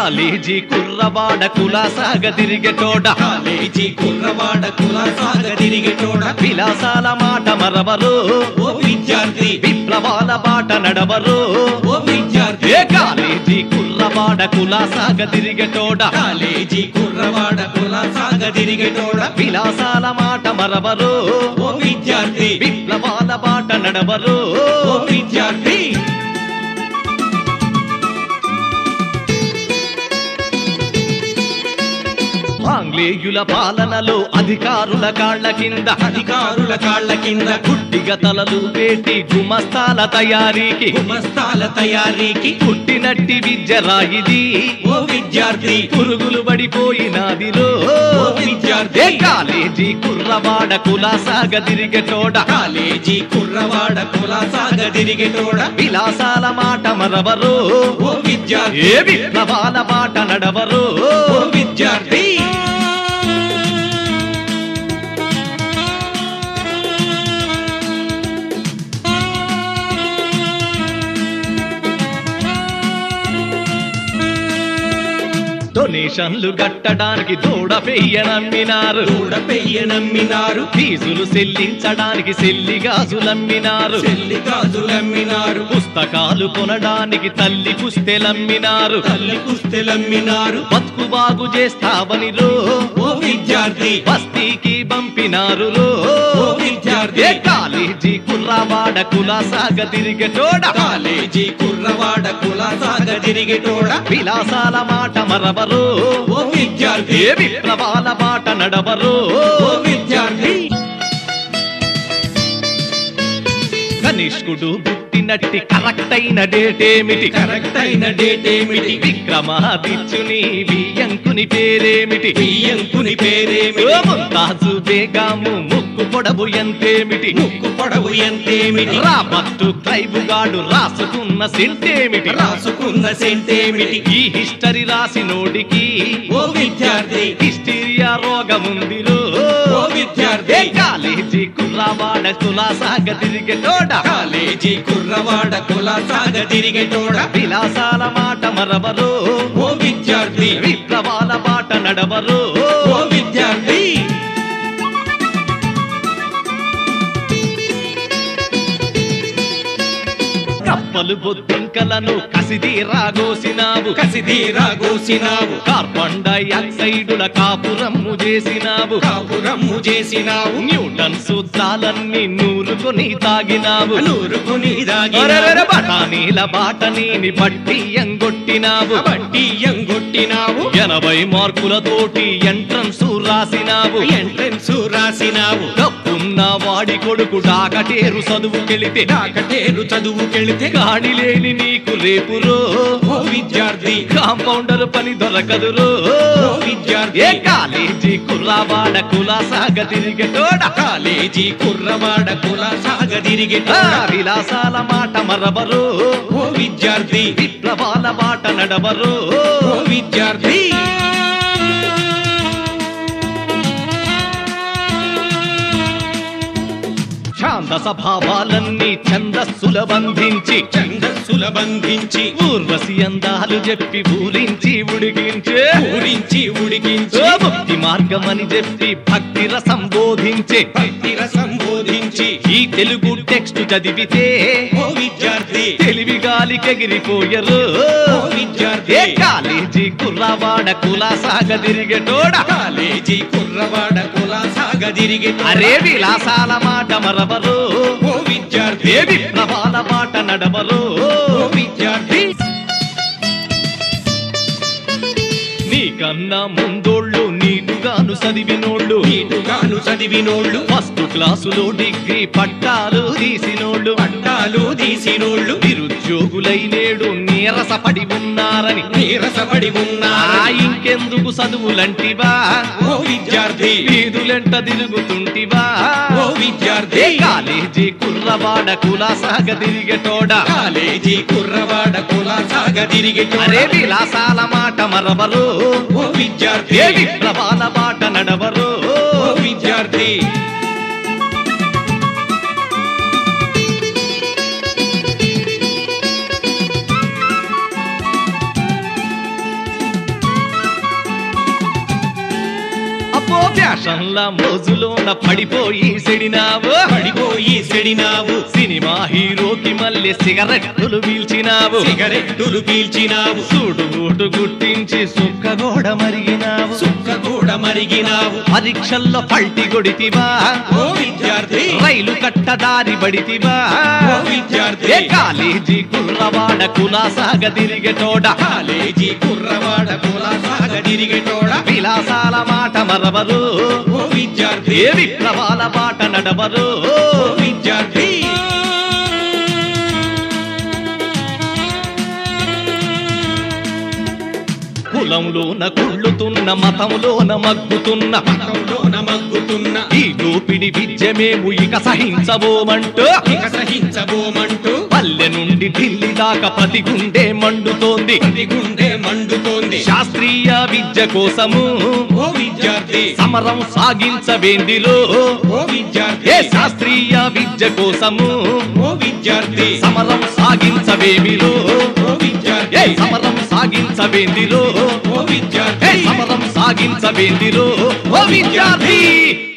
college కుర్రవాడ కులాసాగ తిరిగేటోడ college కుర్రవాడ కులాసాగ తిరిగేటోడ విలాసాల మాట మరవరు ఓ విద్యార్థి విప్లవాల బాట నడవరు ఓ విద్యార్థి ఏ కాలేజీ కుర్రవాడ కులాసాగ తిరిగేటోడ కాలేజీ కుర్రవాడ కులాసాగ తిరిగేటోడ విలాసాల మాట మరవరు ఓ విద్యార్థి విప్లవాల బాట నడవరు ఓ విద్యార్థి ఆంగ్లేయుల పాలనలో అధికారుల కాళ్ల కింద అధికారుల కాళ్ళ కింద గుడ్డిగ తలలు పెట్టి గుమస్తాల తయారీకి గుమస్తాల తయారీకి పుట్టినట్టి విద్య రాయిది ఓ విద్యార్థి పురుగులు పడిపోయినాదిలో ఓ విద్యార్థి ఏ కాలేజీ కుర్రవాడ కులాసాగ తిరిగేటోడ కాలేజీ కుర్రవాడ కులాసాగ తిరిగేటోడ విలాసాల మాట మరవరు ఓ విద్యార్థి ఏ విప్లవాల మాట నడవరు ఓ విద్యార్థి డొనేషన్లు కట్టడానికి దూడ పెయ్యనమ్మినారు దూడ పెయ్య నమ్మినారు ఫీజులు చెల్లించడానికి సెల్లిగాజులమ్మినారు చెల్లి గాజులమ్మినారు పుస్తకాలు కొనడానికి తల్లి పుస్తెలమ్మినారు తల్లి కుస్తెలమ్మినారు బతుకు బాగు చేస్తావని రో ఓ విద్యార్థి బస్తీకి పంపినారు రో ఓ విద్యార్థి ఏ కాలేజీ కుర్రవాడ కులాసాగ తిరిగేటోడ కాలేజీ కుర్రవాడ కులాసాగ తిరిగేటోడ విలాసాల మాట మరవరు ఓ విద్యార్థి ఏ విప్లవాల బాట నడవరు ఓ విద్యార్థి కనిష్కుడు పుట్టినట్టి కరెక్ట్ అయిన డేట్ ఏమిటి కరెక్ట్ అయిన డేట్ ఏమిటి విక్రమాదిత్యుని బియ్యంకుని పేరేమిటి బియ్యంకుని పేరేమిటి ఓ ముంతాజు బేగాము ముక్కు పొడవు ఎంతేమిటి ముక్కు పొడవు ఎంతేమిటి రాబట్టు క్లైబుగాడు రాసుకున్న సెంటేమిటి రాసుకున్న సెంటేమిటి ఈ హిస్టరీ రాసినోడికి ఓ విద్యార్థి హిస్టీరియా రోగముందిరో ఓ విద్యార్థి ఏ కాలేజీ కుర్రవాడ కులాసాగ తిరిగేటోడ కాలేజీ కుర్రవాడ కులాసాగ తిరిగేటోడ విలాసాల మాట మరవరు ఓ విద్యార్థి విప్లవాల బాట నడవరు ఓ విద్యార్థి కప్పలు బొద్దింకలను కసిది రాగోసినావు కసిదీరా గోసినావు కార్బన్ డైఆక్సైడుల కాపురమ్ము చేసినావు కాపురమ్ము చేసినావు న్యూటన్ సూత్రాలన్నీ నూరుకొని తాగినావు నూరుకుని అరెరెరె దాగినావు బఠానీల బాటనీని బట్టి ఎంగొట్టినావు బట్టి ఎంగొట్టినావు ఎనభై మార్కులతోటి ఎంట్రన్స్ రాసినావు ఎంట్రెన్స్ రాసినావు డబ్బున్న వాడి కొడుకు డాకటేరు చదువుకెళితే డాకటేరు చదువుకెళితే గాడి లేని నీకు రేపురో ఓ విద్యార్థి కాంపౌండర్ పని దొరకదురో ఓ విద్యార్థి ఏ కాలేజీ కుర్రావాడ కులాసాగ తిరిగేటోడ కాలేజీ కుర్రవాడ కులాసాగ ఆ, తిరిగేటోడ విలాసాల మాట మరవరు ఓ విద్యార్థి విప్లవాల బాట నడవరు ఓ విద్యార్థి శాంత స్వభావాలన్నీ ఛందస్సుల బంధించి ఛందస్సుల బంధించి ఊర్వశి అందాలు చెప్పి ఊరించి ఉడిగించే ఊరించి ఉడికించి ఓ భక్తి మార్గమని చెప్పి భక్తి రసం బోధించే భక్తిర సంబోధించి ఈ తెలుగు టెక్స్ట్ చదివితే ఓ విద్యార్థి తెలివి గాలికెగిరిపోయరు ఓ విద్యార్థి ఏ కాలేజీ కుర్రవాడ కులాసాగ తిరిగేటోడ కాలేజీ కుర్రవాడ కులాసాగ తిరిగేటోడ అరే విలాసాల మాట మరవరు ఓ విద్యార్థి ఏ విప్లవాల మాట నడవరు ఓ విద్యార్థి నీకన్నా ముందోళ్ళు నీటుగాను చదివినోళ్ళు నీటుగాను చదివినోళ్ళు ఫస్ట్ క్లాసులో డిగ్రీ పట్టాలు తీసినోళ్ళు పట్టాలు తీసినోళ్ళు నిరుద్యోగులై నేడు నీరసపడి ఉన్నారని నీరసపడి ఆ ఉన్నారు ఇంకెందుకు చదువులంటివా ఓ విద్యార్థి వీధులెంట తిరుగుతుంటివా ఓ విద్యార్థి ఏ కాలేజీ కుర్రవాడ కులాసాగ తిరిగేటోడ కాలేజీ కుర్రవాడ కులాసాగ తిరిగేటోడ అరే విలాసాల మాట మరవరు ఓ విద్యార్థి ఏ విప్లవాల బాట నడవరు ఓ విద్యార్థి ఫ్యాషన్ల మోజులోన పడిపోయి సెడినావు పడిపోయి సెడినావు సినిమా హీరోకి మళ్ళీ సిగరెట్టులు పీల్చినావు సిగరెట్టులు పీల్చినావు సూటు బూటు గుట్టించి సుక్కగోడ మరిగినావు సుక్క కూడా మరిగినావు పరీక్షల్లో పల్టి కొడితివా ఓ విద్యార్థి రైలు కట్ట దారి బడితివా ఓ విద్యార్థి ఏ కాలేజీ కుర్రవాడ కులాసాగ తిరిగేటోడ కాలేజీ కుర్రవాడ కులాసాగ తిరిగేటోడ విలాసాల మాట మరవరు ఓ విద్యార్థి ఏ విప్లవాల బాట నడవరు ఓ విద్యార్థి కులంలోన కుళ్ళుతున్న మతంలోన మగ్గుతున్న మతంలోన మగ్గుతున్న ఈ దోపిడి విద్య మేము ఇక సహించబోమంటూ ఇక సహించబోమంటూ పల్లె నుండి ఢిల్లీ దాకా ప్రతి గుండె మండుతోంది ప్రతి గుండె మండుతోంది శాస్త్రీయ విద్య కోసము ఓ విద్యార్థి సమరం సాగించవేందిలో ఓ విద్యార్థి ఏ శాస్త్రీయ విద్య కోసము ఓ విద్యార్థి సమరం సాగించవేమిలో ఓ ఏ విద్యార్థి సమరం సాగించవేందిలో ఓ ఏ విద్యార్థి సమరం సాగించవేందిలో ఓ విద్యార్థి